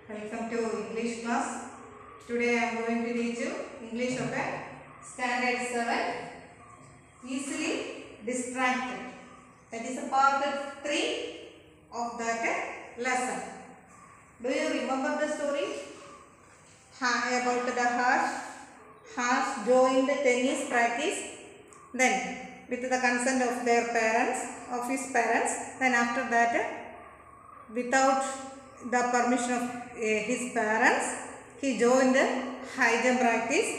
Welcome to English class. Today I am going to teach you English of a Standard 7 Easily Distracted. That is a part 3 of that lesson. Do you remember the story? Ha- about the Harsh? Harsh joined the tennis practice. Then with the consent of their parents, of his parents, then after that without the permission of uh, his parents, he joined the high jump practice.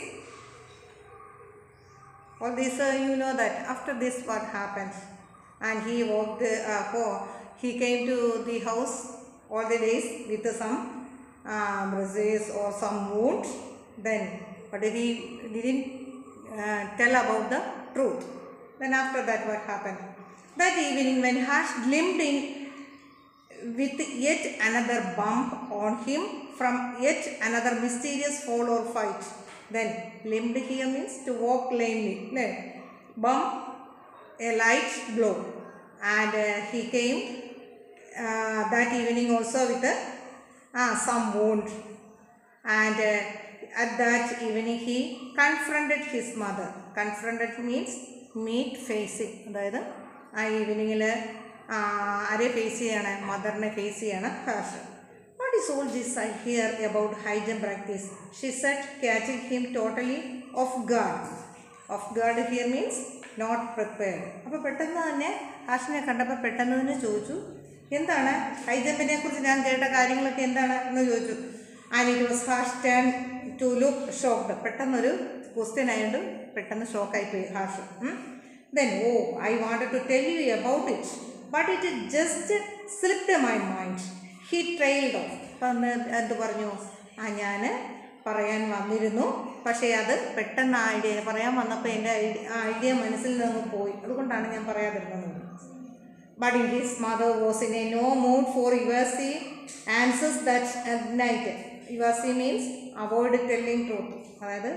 All this uh, you know that after this what happened, and he walked. Uh, for, he came to the house all the days with some uh, bruises or some wounds. Then, but he didn't uh, tell about the truth. Then after that, what happened? That evening, when Harsh limped in with yet another bump on him from yet another mysterious fall or fight. Then limped here means to walk lamely. Then bump a light blow, and uh, he came uh, that evening also with a, uh, some wound. And uh, at that evening he confronted his mother. Confronted means meet facing. അതായത് ആ ഈവനിങ്ങിൽ ആരെ face ചെയ്യാണ് മദറിനെ face ചെയ്യാണ് hush what is all this I hear about high jump practice she said catching him totally off guard off guard here means not prepared അപ്പോൾ പെട്ടെന്ന് തന്നെ ഹാഷിനെ കണ്ടപ്പോൾ പെട്ടെന്ന് തന്നെ ചോദിച്ചു എന്താണ് ഹൈ ജമ്പിനെ കുറിച്ച് ഞാൻ കേട്ട കാര്യങ്ങളൊക്കെ എന്താണ് എന്ന് ചോദിച്ചു and it was Harsh turn to look shocked പെട്ടെന്നൊരു ക്വസ്റ്റ്യൻ ആയതുകൊണ്ട് പെട്ടെന്ന് ഷോക്കായി പോയി Harsh then oh I wanted to tell you about it but it just slipped my mind he trailed off അപ്പം എന്ത് പറഞ്ഞു ആ ഞാൻ പറയാൻ വന്നിരുന്നു പക്ഷേ അത് പെട്ടെന്ന് ആ ഐഡിയ പറയാൻ വന്നപ്പോൾ എൻ്റെ ഐഡിയ ആ ഐഡിയ മനസ്സിൽ നിന്ന് പോയി അതുകൊണ്ടാണ് ഞാൻ പറയാതിരുന്നത് But his mother was in a no mood for Ivasi answers that at night. Ivasi means avoid telling truth. അതായത്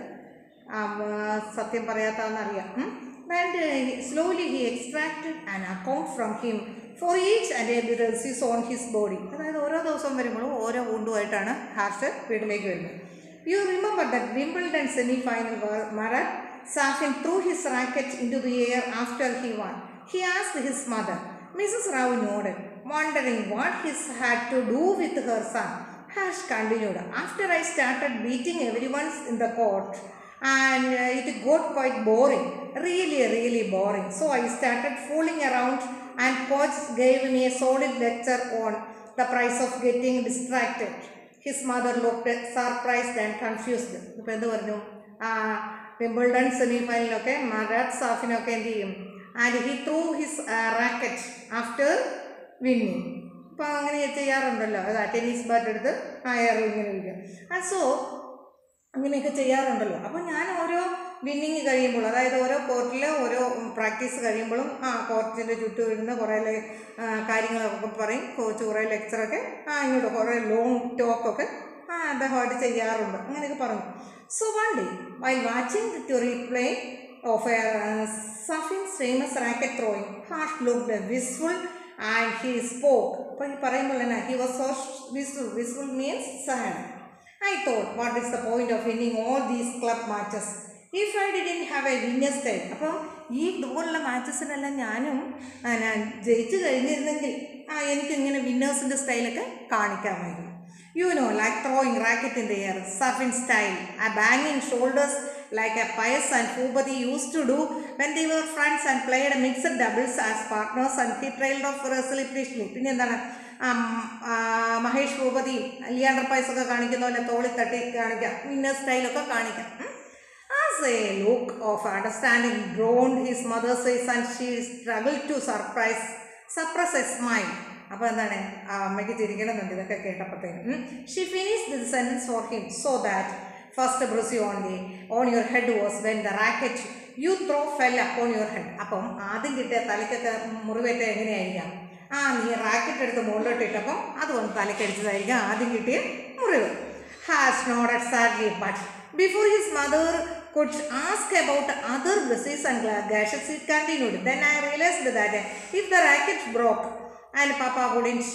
സത്യം പറയാത്തതെന്നറിയാം and slowly he extracted an account from him for each and every bruises on his body അതായത് ഓരോ ദിവസം വരുമ്പോഴും ഓരോ വുണ്ടുമായിട്ടാണ് ഹാർഷ് വീട്ടിലേക്ക് വരുന്നത് you remember that Wimbledon semi final Marat Safin threw his racket into the air after he won he asked his mother Mrs. Rao nodded, wondering what he had to do with her son. Harsh continued, After I started beating everyone in the court, and uh, it got quite boring, really, really boring. So I started fooling around, and coach gave me a solid lecture on the price of getting distracted. His mother looked surprised and confused. ഇപ്പം എന്ത് പറഞ്ഞു ആ Wimbledon semi ഫൈനലൊക്കെ മറാത്ത് സാഫിനൊക്കെ എന്ത് ചെയ്യും and he threw his racket after winning അപ്പോൾ അങ്ങനെ ചെയ്യാറുണ്ടല്ലോ അതാ ടെന്നീസ് ബാറ്റ് എടുത്ത് ആ എയറിൽ ഇങ്ങനെ ഇരിക്കും ആൻഡ് സോ അങ്ങനെയൊക്കെ ചെയ്യാറുണ്ടല്ലോ അപ്പോൾ ഞാൻ ഓരോ വിന്നിങ് കഴിയുമ്പോൾ അതായത് ഓരോ കോർട്ടിൽ ഓരോ പ്രാക്ടീസ് കഴിയുമ്പോഴും ആ കോർട്ടിൻ്റെ ചുറ്റും ഇരുന്ന് കുറേ കാര്യങ്ങളൊക്കെ പറയും കോച്ച് കുറേ ലെക്ചറൊക്കെ ആ ഇങ്ങോട്ട് കുറേ ലോങ് ടോക്കൊക്കെ ആ അദ്ദേഹമായിട്ട് ചെയ്യാറുണ്ട് അങ്ങനെയൊക്കെ പറഞ്ഞു so one day while watching to replay of a uh, Safin's famous racket throwing. Harsh looked wistful and he spoke. അപ്പോൾ ഈ പറയുമ്പോൾ തന്നെ he was so wistful wistful means sad I thought what is the point of winning all these club matches if I didn't have a winner style അപ്പം ഈ ഇതുപോലുള്ള മാച്ചസിനെല്ലാം ഞാനും ഞാൻ ജയിച്ചു കഴിഞ്ഞിരുന്നെങ്കിൽ ആ എനിക്കിങ്ങനെ വിന്നേഴ്സിൻ്റെ സ്റ്റൈലൊക്കെ കാണിക്കാമായിരുന്നു you know like throwing racket in the air Safin style ah ബാങ്ങിങ് shoulders like a Pius and Phubadi used to do when they were friends and played mixed doubles as partners and he trailed off celebration. പിന്നെ എന്താണ് മഹേഷ് ഭൂപതി ലിയാണ്ടർ പൈസ് ഒക്കെ കാണിക്കുന്ന പോലെ തോളി തട്ടി കാണിക്കാം winner സ്റ്റൈലൊക്കെ കാണിക്കാം as a look of understanding drawn his mother's face and she struggle to surprise suppress a smile അപ്പോൾ എന്താണ് ആ അമ്മയ്ക്ക് ചിരിക്കണമെന്നുണ്ട് ഇതൊക്കെ കേട്ടപ്പോഴത്തേക്കും she finish this sentence for him so that first bruise on the on your head was when the racket you threw fell upon your head അപ്പം ആദ്യം കിട്ടിയ തലയ്ക്കൊക്കെ മുറിവേറ്റ എങ്ങനെയായിരിക്കാം ആ നീ റാക്കറ്റ് എടുത്ത് മുകളിലോട്ട് ഇട്ടപ്പം അത് വന്ന് തലക്കടിച്ചതായിരിക്കാം ആദ്യം കിട്ടിയ മുറിവ് Harsh nodded sadly but before his mother could ask about other bruises and gashes, it continued. Then I realized that if the racket broke and Papa wouldn't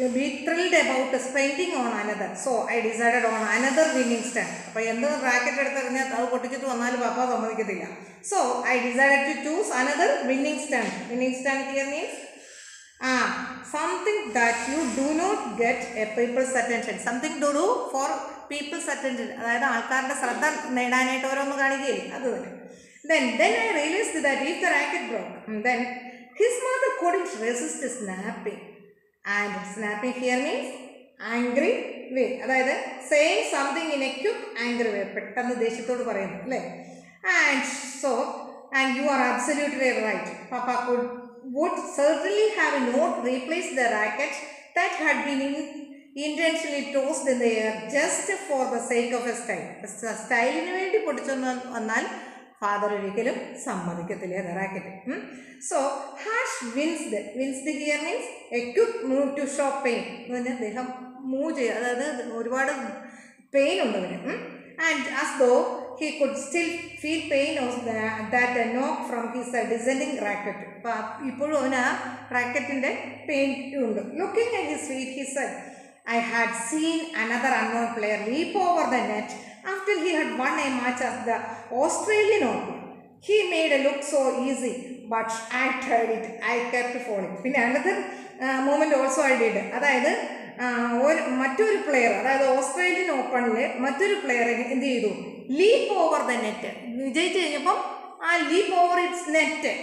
be thrilled about spending on another so I decided on another winning stand അപ്പോൾ എന്ത് racket എടുത്തെറിഞ്ഞാൽ അത് പൊട്ടിച്ചിട്ട് വന്നാലും പാപ്പ സമ്മതിക്കത്തില്ല so I decided to choose another winning stand winning stand here means ah something that you do not get a people's attention something to do for people's attention അതായത് ആൾക്കാരുടെ ശ്രദ്ധ നേടാനായിട്ട് ഓരോന്ന് കാണിക്കുകയില്ലേ അത് തന്നെ then then I realised that if the racket broke then his mother couldn't resist snapping and snapping here means angry way അതായത് saying something in a quick angry way പെട്ടെന്ന് ദേഷ്യത്തോട് പറയുന്നു അല്ലേ and so and you are absolutely right papa could would certainly have not replaced the racket that had been in, intentionally tossed in the air just for the sake of a style. സ്റ്റൈലിന് വേണ്ടി പൊട്ടിച്ചൊന്ന് വന്നാൽ father ഒരിക്കലും സമ്മതിക്കത്തില്ല racket so Harsh winced winced here means a quick move to show pain എന്ന് അദ്ദേഹം move ചെയ്യുക അതായത് ഒരുപാട് പെയിൻ ഉണ്ട് അവന് and as though he could still feel pain of that knock from his descending racket അപ്പോൾ ഇപ്പോഴും അവന് ആ റാക്കറ്റിൻ്റെ പെയിൻ ഉണ്ട് looking at his feet he said I had seen another unknown player leap over the net after he had won a match at the Australian Open. He made a look so easy, but I tried it. I kept falling. പിന്നെ another moment also I did അതായത് ആ, ഒരു മറ്റൊരു player അതായത് Australian ഓപ്പണിൽ മറ്റൊരു player എന്ത് ചെയ്തു ലീപ്പ് ഓവർ ദ നെറ്റ് വിജയിച്ചു കഴിഞ്ഞപ്പം ആ ലീപ്പ് ഓവർ ഇറ്റ്സ് നെറ്റ്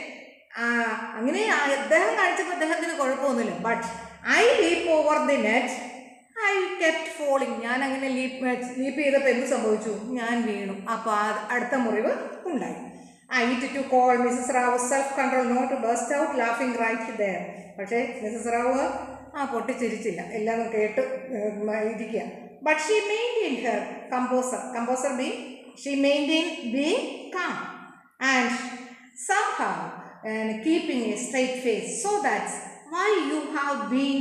അങ്ങനെ ആ അദ്ദേഹം കാണിച്ചപ്പോൾ അദ്ദേഹത്തിന് കുഴപ്പമൊന്നുമില്ല but I leap over the net I kept falling ഞാൻ അങ്ങനെ ലീപ്പ് ലീപ്പ് ചെയ്തപ്പോൾ എന്ത് സംഭവിച്ചു ഞാൻ വീണു അപ്പോൾ ആ അടുത്ത മുറിവ് ഉണ്ടായി I it to call Mrs Rao self control not burst out laughing right there പക്ഷേ മിസ്സസ് റാവു ആ പൊട്ടിച്ചിരിച്ചില്ല എല്ലാം കേട്ട് ഉം, ഇരിക്കുക but she maintain her composure composure be she maintain be calm and somehow and keeping a straight face so that's why you have been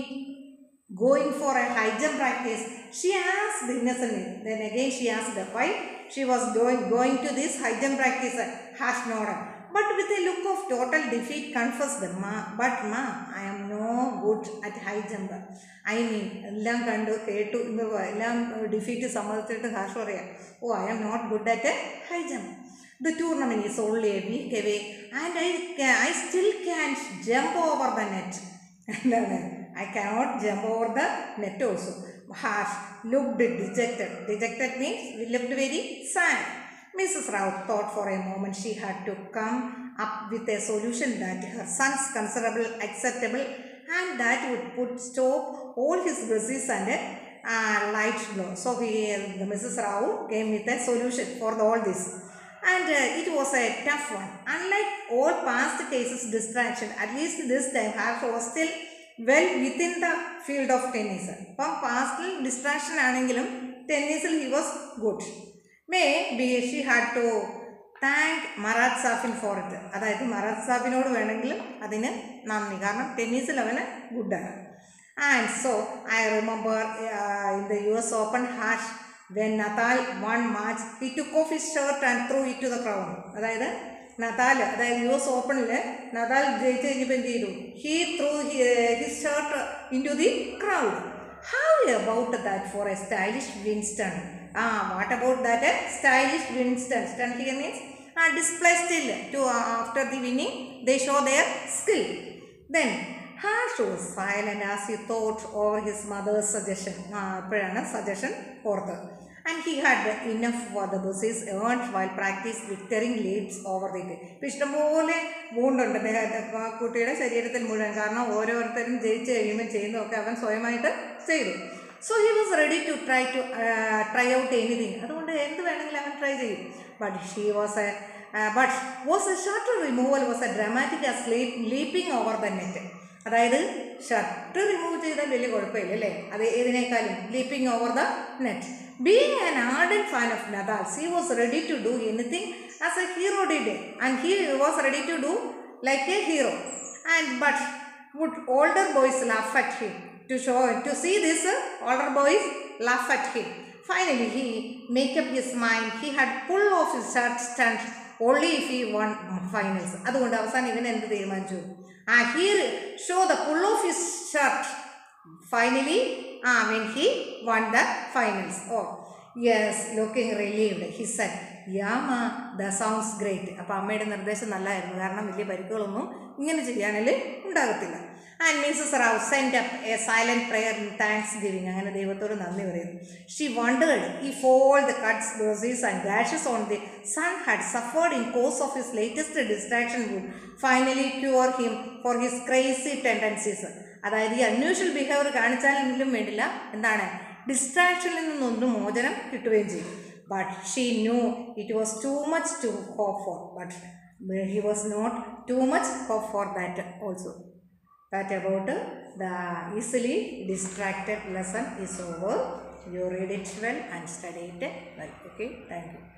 going for a high jump practice she asked innocently then again she asked why she was going going to this high jump practice hash nodded but with a look of total defeat confessed ma but ma i am no good at high jump i mean എല്ലാം കണ്ടു കേട്ടു ഇന്ന് എല്ലാം defeat സമ്മതിച്ചിട്ട് ഹാഷ് പറയാം oh I am not good at high jump The tournament is only a week away and I, ca- I still can't jump over the net. എന്താണ് I cannot jump over the net also. Harsh looked dejected. Dejected means he looked very sad. Mrs. Rao thought for a moment she had to come up with a solution that her son's considerable, acceptable, and that would put stop all his wishes and uh, light blow. So he, the Mrs. Rao came with a solution for the, all this. And uh, it was a tough one. Unlike all past cases, distraction, at least this time, Harsh was still well within the field of tennis. അപ്പം പാസ്റ്റിൽ distraction ആണെങ്കിലും ടെന്നീസിൽ he was good maybe she had to thank Marat Safin for it അതായത് Marat സാഫിനോട് വേണമെങ്കിലും അതിന് നന്ദി കാരണം ടെന്നീസിൽ അവന് ഗുഡാണ് and so I remember in the U S Open Harsh when Nadal won match he took off his shirt and threw it to the crowd അതായത് നതാൽ അതായത് യു എസ് ഓപ്പണിൽ നതാൽ ജയിച്ചു കഴിഞ്ഞപ്പോൾ എന്ത് ചെയ്തു he threw his shirt into the crowd how about that for a stylish win stunt ah what about that stylish win stunt stunt here means ah display still to after the winning they show their skill then Harsh was silent as you thought over his mother's suggestion ah അപ്പോഴാണ് suggestion ഓർത്തത് and he had enough for the bruises earn while practice victory leads over the ഇപ്പം ഇഷ്ടംപോലെ വൂണ്ടുണ്ട് അദ്ദേഹത്തെ ആ കുട്ടിയുടെ ശരീരത്തിൽ മുഴുവൻ കാരണം ഓരോരുത്തരും ജയിച്ച് കഴിയുമ്പോൾ ചെയ്യുന്നതൊക്കെ അവൻ സ്വയമായിട്ട് ചെയ്തു so he was ready to try to try out anything അതുകൊണ്ട് എന്ത് വേണമെങ്കിലും അവൻ ട്രൈ ചെയ്യും but she was a but was a shirt removal was a dramatic as leaping over the net അതായത് ഷർട്ട് റിമൂവ് ചെയ്താൽ വലിയ കുഴപ്പമില്ല അല്ലേ അത് ഏതിനേക്കാളും leaping over the net being an ardent fan of Nadal's he was ready to do anything as a hero did and he was ready to do like a hero and but would older boys laugh at him to show to see this uh, older boys laugh at him finally he make up his mind he had pull off his shirt stunt only if he won finals അതുകൊണ്ട് അവസാനം ഇവൻ എന്ത് തീരുമാനിച്ചു ആ here show the pull off his shirt finally ah when he won the finals oh yes looking relieved he said yeah ma that sounds great അപ്പോൾ അമ്മയുടെ നിർദ്ദേശം നല്ലതായിരുന്നു കാരണം വലിയ പരിക്കുകളൊന്നും ഇങ്ങനെ ചെയ്യാനിൽ ഉണ്ടാകത്തില്ല and Mrs Rao send up a silent prayer in thanksgiving അങ്ങനെ ദൈവത്തോട് നന്ദി പറയുന്നു she wondered if all the cuts bruises and dashes on the son had suffered in course of his latest distraction would finally cure him of his crazy tendencies അതായത് ഈ unusual behaviour കാണിച്ചാലെങ്കിലും വേണ്ടില്ല എന്താണ് ഡിസ്ട്രാക്ഷനിൽ നിന്നൊന്നും മോചനം കിട്ടുകയും ചെയ്യും but she knew it was too much to hope for but he was not too much hope for that also that about the easily distracted lesson is over you read it well and study it well okay thank you